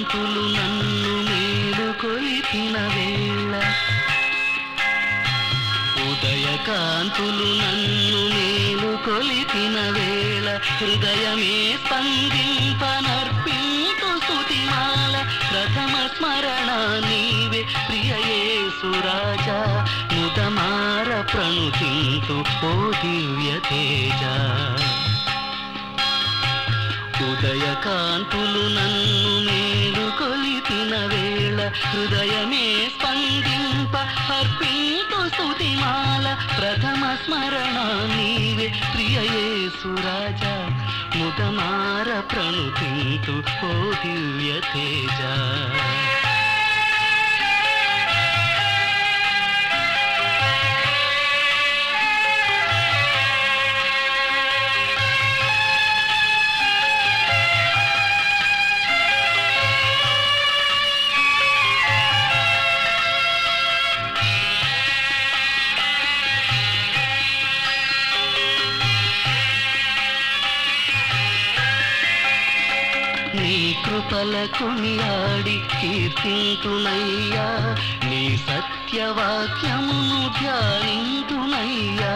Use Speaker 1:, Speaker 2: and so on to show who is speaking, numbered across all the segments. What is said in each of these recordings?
Speaker 1: కాంతులు నన్ను మేలు కొలిపిన వేళ ఉదయ కాంతులు నన్ను మేలు కొలిపిన వేళ హృదయమే స్పందింపనర్పింతు స్తుతిమాల ప్రథమ స్మరణ నీవే ప్రియయేసురాజా ముదమార ప్రణుతింతు ఓ దివ్య తేజ ఉదయ కాంతులు నన్ను మేలు కొలిపిన వేళ హృదయమే స్పందింప అర్పింతు స్తుతిమాల ప్రథమ స్మరణ నీవే ప్రియయేసురాజా ముదమార ప్రణుతింతు ఓ దివ్య తేజ నీ కృపల కొనియాడి కీర్తింతునయ్యా నీ సత్యవాక్యమును ధ్యానింతునయ్యా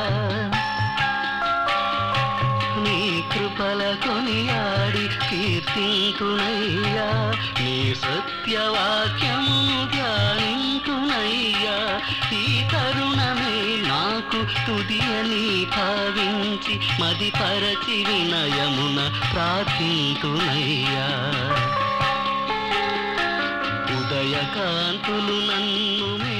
Speaker 1: నీ కృపల కొనియాడి కీర్తింతునయ్యా నీ సత్యవాక్యమును ధ్యానింతునయ్యా ఈ తరుణమే నాకు తుది అని భావించి మది పరచి వినయమున ప్రార్థింతునయ్యా ఉదయకాంతులు నన్ను